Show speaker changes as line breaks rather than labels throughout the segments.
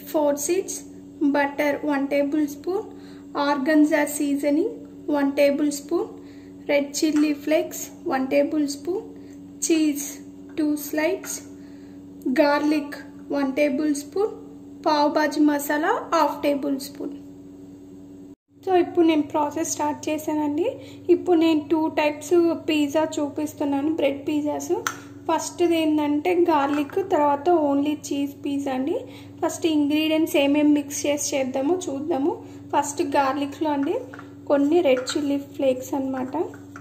four seeds butter one tablespoon oregano seasoning one tablespoon red chilli flakes one tablespoon cheese two slides garlic one tablespoon pav bhaji masala half tablespoon so ఇప్పుడు నేను process start చేశానండి ఇప్పుడు నేను two types pizza చూపిస్తున్నాను bread pizzas first ఏంటంటే garlic తర్వాత only cheese pizza అండి first ingredients ఏమేమి మిక్స్ చేసి చేద్దామో చూద్దాము ఫస్ట్ గార్లిక్లో అండి కొన్ని రెడ్ చిల్లీ ఫ్లేక్స్ అనమాట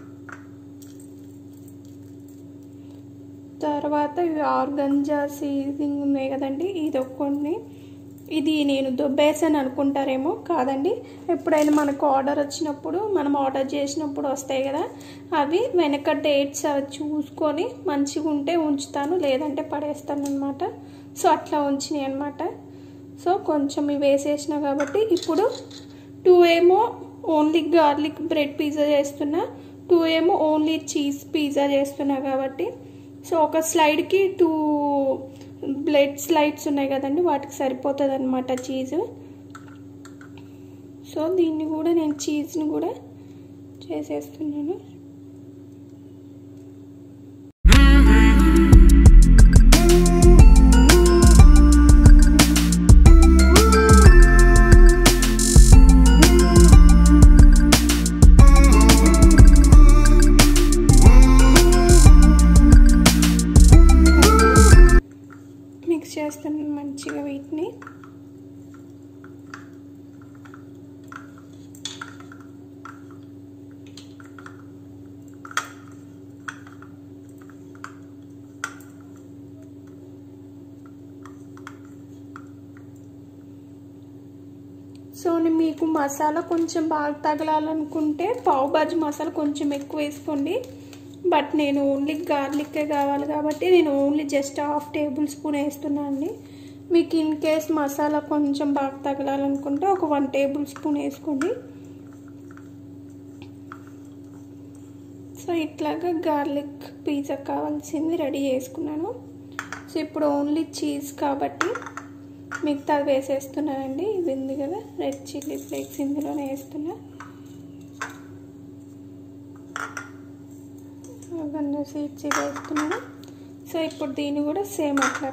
తర్వాత ఇవి ఆర్గంజా సీజింగ్ ఉన్నాయి కదండి ఇది కొన్ని ఇది నేను దుబ్బేసాను అనుకుంటారేమో కాదండి ఎప్పుడైనా మనకు ఆర్డర్ వచ్చినప్పుడు మనం ఆర్డర్ చేసినప్పుడు వస్తాయి కదా అవి వెనక డేట్స్ అవి చూసుకొని మంచిగా ఉంటే ఉంచుతాను లేదంటే పడేస్తాను అనమాట సో అట్లా ఉంచినాయి అనమాట సో కొంచెం ఇవి వేసేసిన కాబట్టి ఇప్పుడు టూ ఏమో ఓన్లీ గార్లిక్ బ్రెడ్ పిజ్జా చేస్తున్నా టూ ఏమో ఓన్లీ చీజ్ పిజ్జా చేస్తున్నా కాబట్టి సో ఒక స్లైడ్కి టూ బ్లడ్ స్లైడ్స్ ఉన్నాయి కదండి వాటికి సరిపోతుంది అనమాట చీజ్ సో దీన్ని కూడా నేను చీజ్ని కూడా చేసేస్తున్నాను మిక్స్ చేస్తాను మంచిగా వీటిని సో మీకు మసాలా కొంచెం బాగా తగలాలనుకుంటే పావు బాజీ మసాలా కొంచెం ఎక్కువ వేసుకోండి బట్ నేను ఓన్లీ గార్లిక్కే కావాలి కాబట్టి నేను only just half tablespoon వేస్తున్నాను అండి మీకు ఇన్ కేస్ మసాలా కొంచెం బాగా తగలాలనుకుంటే ఒక వన్ టేబుల్ స్పూన్ వేసుకోండి సో ఇట్లాగా గార్లిక్ పిజ్జా కావాల్సింది రెడీ చేసుకున్నాను సో ఇప్పుడు ఓన్లీ చీజ్ కాబట్టి మిగతాది వేసేస్తున్నానండి ఇది ఉంది కదా రెడ్ చిల్లీ ఫ్లేక్స్ ఇందులోనే వేస్తున్నా గన్న సీడ్స్ ఇది వేస్తున్నాను సో ఇప్పుడు దీన్ని కూడా సేమ్ అట్లా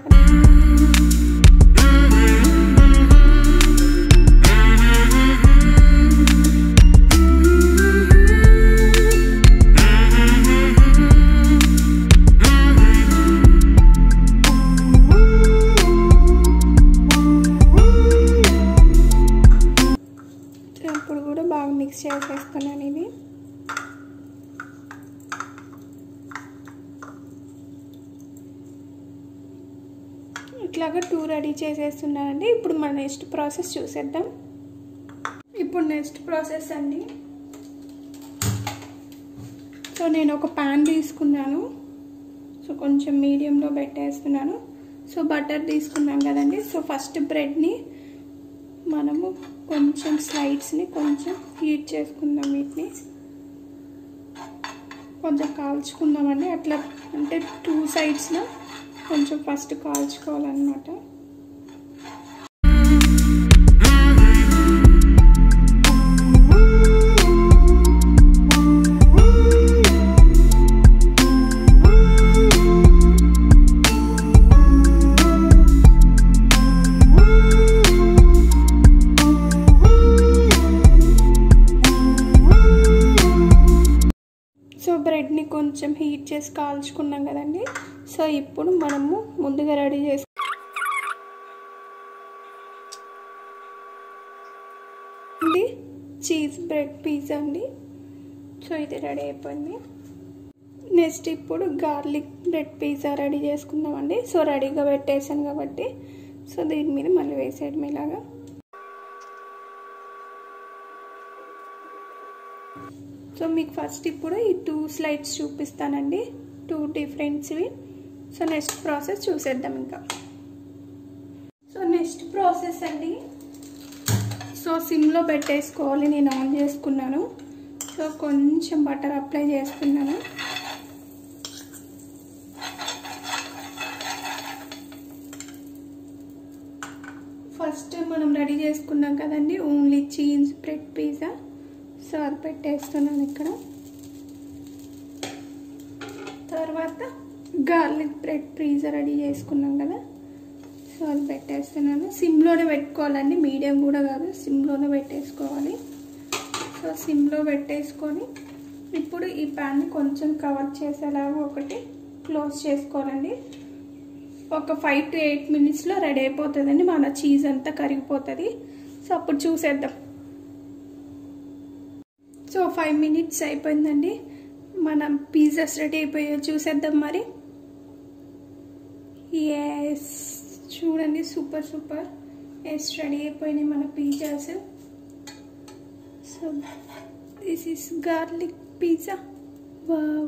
ఇప్పుడు కూడా బాగా మిక్స్ చేసేస్తున్నాను ఇది ఇట్లాగా టూ రెడీ చేసేస్తున్నానండి ఇప్పుడు మన నెక్స్ట్ ప్రాసెస్ చూసేద్దాం ఇప్పుడు నెక్స్ట్ ప్రాసెస్ అండి సో నేను ఒక ప్యాన్ తీసుకున్నాను సో కొంచెం మీడియంలో పెట్టేస్తున్నాను సో బటర్ తీసుకున్నాం కదండి సో ఫస్ట్ బ్రెడ్ని మనము కొంచెం స్లైడ్స్ని కొంచెం హీట్ చేసుకుందాం వీటిని కొంచెం కాల్చుకుందామండి అట్లా అంటే టూ సైడ్స్లో కొంచెం ఫస్ట్ కాల్చుకోవాలన్నమాట సో బ్రెడ్ని కొంచెం హీట్ చేసి కాల్చుకున్నాం కదండి సో ఇప్పుడు మనము ముందుగా రెడీ చేసు చీజ్ బ్రెడ్ పిజ్జా అండి సో ఇది రెడీ అయిపోయింది నెక్స్ట్ ఇప్పుడు గార్లిక్ బ్రెడ్ పిజ్జా రెడీ చేసుకుందామండి సో రెడీగా పెట్టేసాను కాబట్టి సో దీని మీద మళ్ళీ వేసేయడం ఇలాగా సో మీకు ఫస్ట్ ఇప్పుడు ఈ టూ స్లైడ్స్ చూపిస్తానండి టూ డిఫరెంట్స్వి సో నెక్స్ట్ ప్రాసెస్ చూసేద్దాం ఇంకా సో నెక్స్ట్ ప్రాసెస్ అండి సో సిమ్లో పెట్టేసుకోవాలి నేను ఆన్ చేసుకున్నాను సో కొంచెం బటర్ అప్లై చేసుకున్నాను ఫస్ట్ చేసుకున్నాం కదండి only cheese bread pizza so అది పెట్టేస్తున్నాను ఇక్కడ తర్వాత గార్లిక్ బ్రెడ్ పిజ్జా రెడీ చేసుకున్నాం కదా సో అది పెట్టేస్తున్నాను సిమ్లోనే పెట్టుకోవాలండి మీడియం కూడా కాదు సిమ్లోనే పెట్టేసుకోవాలి సో సిమ్లో పెట్టేసుకొని ఇప్పుడు ఈ ప్యాన్ని కొంచెం కవర్ చేసేలాగా ఒకటి క్లోజ్ చేసుకోవాలండి ఒక ఫైవ్ టు ఎయిట్ మినిట్స్లో రెడీ అయిపోతుందండి మన చీజ్ అంతా కరిగిపోతుంది సో అప్పుడు చూసేద్దాం సో ఫైవ్ మినిట్స్ అయిపోయిందండి మన పిజ్జాస్ రెడీ అయిపోయాయో చూసేద్దాం మరి ఎస్ చూడండి సూపర్ సూపర్ ఎస్ రెడీ అయిపోయినాయి మన pizzas so this is garlic pizza wow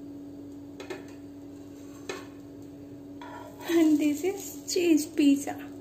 and this is cheese pizza